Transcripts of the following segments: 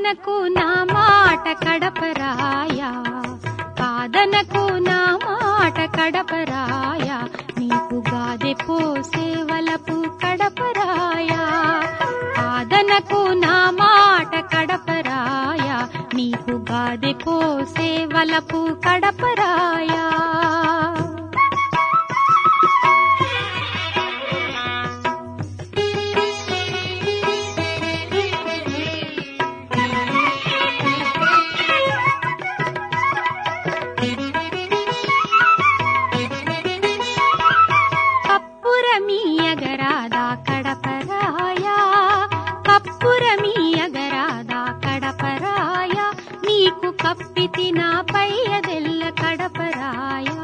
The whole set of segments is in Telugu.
కాదనకు నా మాట కడపరాయ కాదనకు నా మాట కడపరాయ నీకు గాదె పోసే వలపు కడపరాయ కాదనకు నా మాట కడపరాయ నీకు గాదె పోసే వలపు కడపరాయా కప్పురమీయగరాదా కడపరాయా కప్పురమీయగరాదా కడపరాయా నీకు కప్పితి నా పయ్యదెల్ల కడపరాయా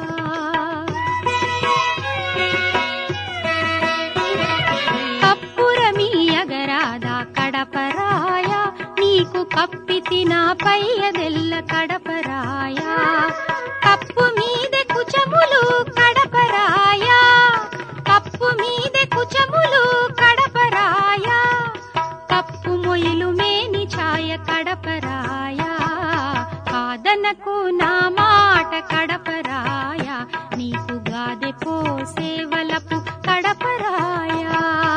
కప్పురమీయగరాదా కడపరాయా నీకు కప్పితి నా పయ్యదెల్ల కడపరాయా కప్పు మీద కుచములు కడపరాయా కప్పు మీద కుచములు కడపరాయా కప్పు మొయిలు మేని ఛాయ కడపరాయా కాదనకు నా మాట కడపరాయా నీకు గాదె పోసే వలపు కడపరాయా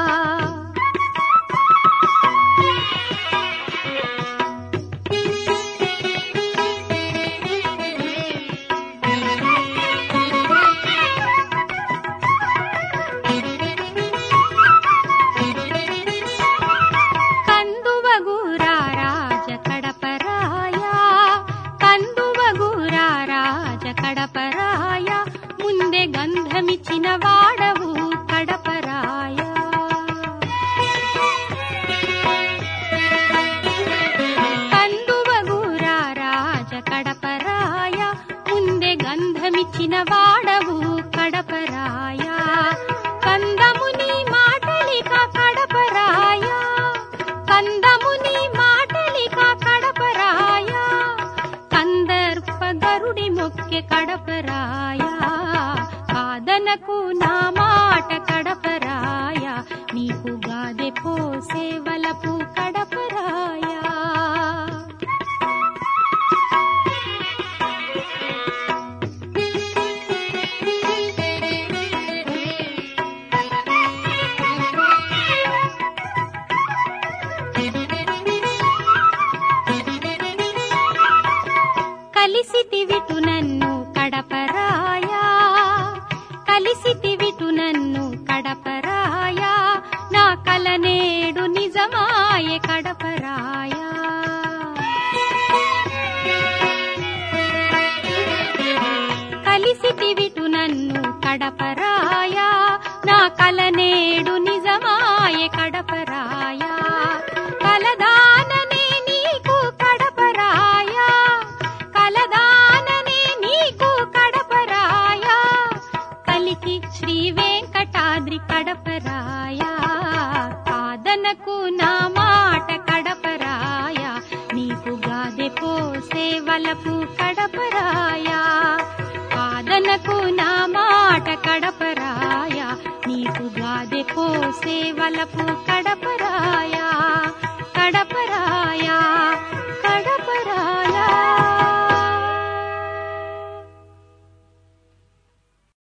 కందువగురా రాజ కడపరాయా కందువగురా రాజ కడపరాయా ముందే గంధమిచ్చిన వాడవు కడపరాయా కందువగురా రాజ కడపరాయా ముందే గంధమిచ్చిన వాడవు కడపరాయా కందముని మాటలిక కడపరాయా కందముని మాటలిక కడపరాయా కందర్ప గరుడి మొక్కె కడపరాయా కాదనకు నా మాట కడపరాయా నీకు గాదె పోసే వలపు కడపరాయా కలిసితివిటు నన్ను కడపరాయా కలిసితివిటు నన్ను కడపరాయా నా కల నేడు నిజమాయే కడపరాయా కలిసితివిటు నన్ను కడపరాయా నా కల నేడు నిజమాయే కడపరాయా కలదాననే నీకు కడపరాయా కలదాననే నీకు కడపరాయా కలికి శ్రీ వెంకటాద్రి కడపరాయా కాదనకు నా మాట కడపరాయా నీకు గాదె పోసే వలపు కడపరాయా కాదనకు నా మాట కడపరాయా నీకు గాదె పోసే వలపు కడ